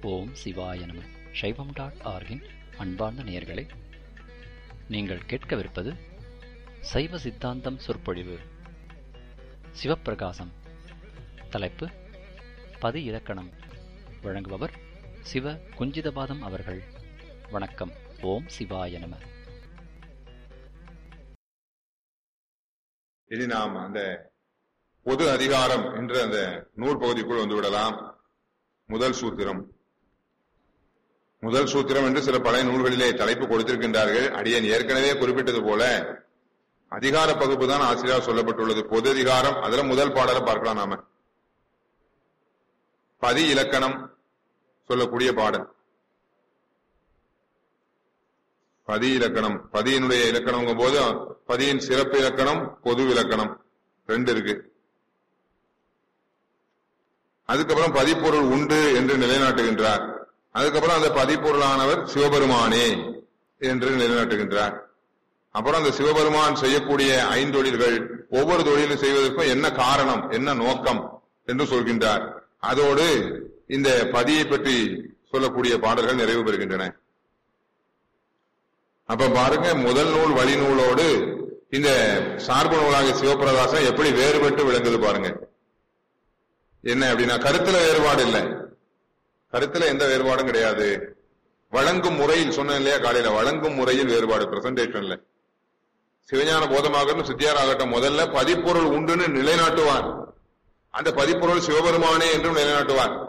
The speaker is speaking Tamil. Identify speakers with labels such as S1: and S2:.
S1: ஓம் சிவாய நம சைவம் டாட் ஆர்கின் அன்பார்ந்த நேயர்களே நீங்கள் கேட்கவிருப்பது சைவ சித்தாந்தம் சொற்பொழிவு சிவப்பிரகாசம் தலைப்பு பதி இலக்கணம் வழங்குபவர் சிவ குஞ்சிதபாதம் அவர்கள் வணக்கம் ஓம் சிவாய நம
S2: இனி நாம் அந்த பொது அதிகாரம் என்ற அந்த நூல் பகுதிக்குள் வந்து விடலாம் முதல் சூத்திரம் முதல் சூத்திரம் என்று சில பழைய நூல்களிலே தலைப்பு கொடுத்திருக்கின்றார்கள் அடியன் ஏற்கனவே குறிப்பிட்டது போல அதிகார பகுப்பு தான் ஆசிரியர் சொல்லப்பட்டுள்ளது பொது அதிகாரம் அதுல முதல் பாடலை பார்க்கலாம் நாம பதி இலக்கணம் சொல்லக்கூடிய பாடல் பதி இலக்கணம் பதியினுடைய இலக்கணம் போது பதியின் சிறப்பு இலக்கணம் பொது இலக்கணம் ரெண்டு இருக்கு அதுக்கப்புறம் பதிப்பொருள் உண்டு என்று நிலைநாட்டுகின்றார் அதுக்கப்புறம் அந்த பதிப்பொருளானவர் சிவபெருமானே என்று நிலைநாட்டுகின்றார் அப்புறம் அந்த சிவபெருமான் செய்யக்கூடிய ஐந்தொழில்கள் ஒவ்வொரு தொழிலும் செய்வதற்கும் என்ன காரணம் என்ன நோக்கம் என்று சொல்கின்றார் அதோடு இந்த பதியை பற்றி சொல்லக்கூடிய பாடல்கள் நிறைவு பெறுகின்றன அப்ப பாருங்க முதல் நூல் வழி நூலோடு இந்த சார்பு நூலாகிய சிவபிரகாசம் எப்படி வேறுபட்டு விளங்குது பாருங்க என்ன அப்படின்னா கருத்துல வேறுபாடு இல்லை கருத்துல எந்த வேறுபாடும் கிடையாது வழங்கும் முறையில் சொன்னேன் இல்லையா காலையில வழங்கும் முறையில் வேறுபாடு பிரசன்டேஷன்ல சிவஞான போதமாகட்டும் சித்தியாராகட்டும் முதல்ல பதிப்பொருள் உண்டுன்னு நிலைநாட்டுவார் அந்த பதிப்பொருள் சிவபெருமானே என்றும் நிலைநாட்டுவார்